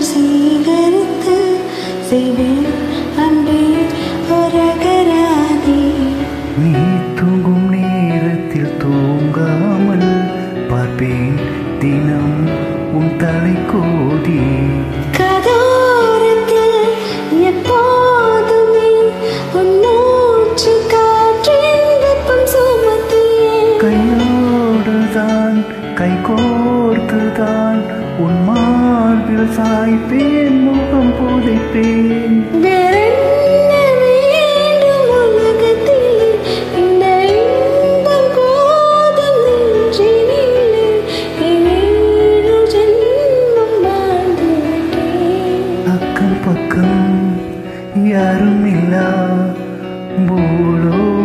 சீகரித்து செய்வேன் அன்பே ஒரகராதே நீ தூங்கும் நேரத்தில் தூங்காமல் பார்ப்பேன் தினம் உன் தலை கோதி கதோரத்தில் எப்போதுமே உன் மூச்சு காற்றின் வெப்பம் சுமத்தியே கையோடுதான் கை கோர்த்துதான் உன் மார்பில் சாய்ப்பேன் முகம் புதைப்பேன் வேறென்ன வேண்டும் உலகத்திலே இந்த இன்பம் போதும் நெஞ்சினிலே ஏழு ஜென்மம் வாழ்ந்து விட்டேன் அக்கம் பக்கம் யாரும் இல்லா பூலோ